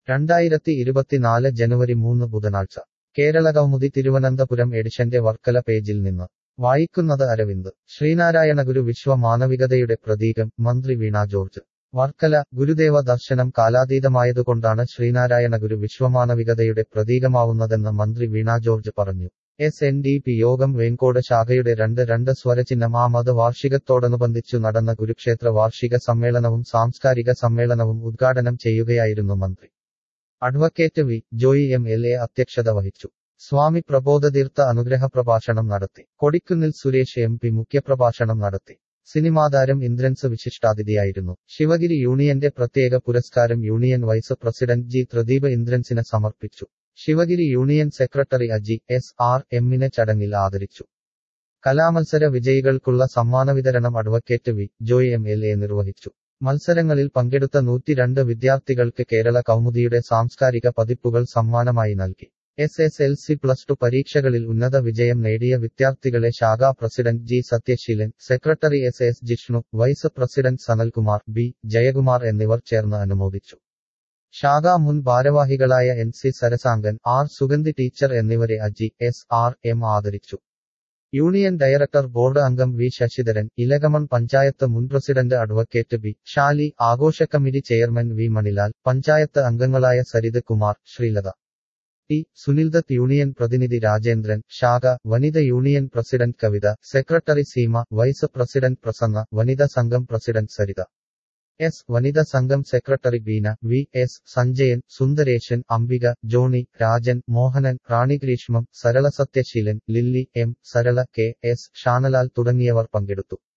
രണ്ടായിരത്തി ഇരുപത്തിനാല് ജനുവരി മൂന്ന് ബുധനാഴ്ച കേരളകൗമുദി തിരുവനന്തപുരം എഡിഷന്റെ വർക്കല പേജിൽ നിന്ന് വായിക്കുന്നത് അരവിന്ദ് ശ്രീനാരായണഗുരു വിശ്വ മാനവികതയുടെ പ്രതീകം മന്ത്രി വീണ ജോർജ് വർക്കല ഗുരുദേവ ദർശനം കാലാതീതമായതുകൊണ്ടാണ് ശ്രീനാരായണഗുരു വിശ്വമാനവികതയുടെ പ്രതീകമാവുന്നതെന്ന് മന്ത്രി വീണ ജോർജ് പറഞ്ഞു S N D P Yogam Venkode ശാഖയുടെ രണ്ട് രണ്ട് സ്വരചിഹ്നം ആമത് വാർഷികത്തോടനുബന്ധിച്ചു നടന്ന കുരുക്ഷേത്ര വാർഷിക സമ്മേളനവും സാംസ്കാരിക സമ്മേളനവും ഉദ്ഘാടനം ചെയ്യുകയായിരുന്നു മന്ത്രി advocate V Joy M L A അധ്യക്ഷത വഹിച്ചു സ്വാമി പ്രബോധതീർത്ഥ അനുഗ്രഹ പ്രഭാഷണം നടത്തി കൊടിക്കുന്നിൽ സുരേഷ് എം പി മുഖ്യപ്രഭാഷണം നടത്തി സിനിമാതാരം ഇന്ദ്രൻസ് വിശിഷ്ടാതിഥിയായിരുന്നു ശിവഗിരി യൂണിയന്റെ പ്രത്യേക പുരസ്കാരം union vice president G Thradeep ഇന്ദ്രൻസിന് സമർപ്പിച്ചു Sivagiri union secretary Aji S R എമ്മിനെ ചടങ്ങിൽ ആദരിച്ചു കലാമത്സര വിജയികൾക്കുള്ള സമ്മാന വിതരണം advocate V Joy M L A നിർവഹിച്ചു മത്സരങ്ങളിൽ പങ്കെടുത്ത നൂറ്റിരണ്ട് വിദ്യാർത്ഥികൾക്ക് കേരള കൗമുദിയുടെ സാംസ്കാരിക പതിപ്പുകൾ സമ്മാനമായി നൽകി S S L C plus two പരീക്ഷകളിൽ ഉന്നത വിജയം നേടിയ വിദ്യാർത്ഥികളെ ശാഖാ president G Sathyasheelan secretary S S Jishnu vice president Sanalkumar B Jayakumar എന്നിവർ ചേർന്ന് അനുമോദിച്ചു ശാഖാ മുൻ ഭാരവാഹികളായ N C Sarasangan R Sugandhi teacher എന്നിവരെ അജി എസ് ആർ എം ആദരിച്ചു യൂണിയൻ ഡയറക്ടർ ബോർഡ് അംഗം വി ശശിധരൻ ഇലകമൺ പഞ്ചായത്ത് മുൻ പ്രസിഡന്റ് അഡ്വക്കേറ്റ് ബി ഷാലി ആഘോഷ committee chairman V Manilal panchayat അംഗങ്ങളായ സരിത് കുമാർ ശ്രീലത ടി സുനിൽദത്ത് യൂണിയൻ പ്രതിനിധി രാജേന്ദ്രൻ ശാഖ വനിത union president Kavitha secretary Seema vice president Prasanna വനിതാ സംഘം പ്രസിഡന്റ് സരിത എസ് വനിതാ സംഘം secretary Beena V S Sanjayan Sundaresan Ambika Johny Rajan Mohanan Ranigreeshmam Sarala Sathyasheelan Lilly M Sarala K S Shanalal തുടങ്ങിയവർ പങ്കെടുത്തു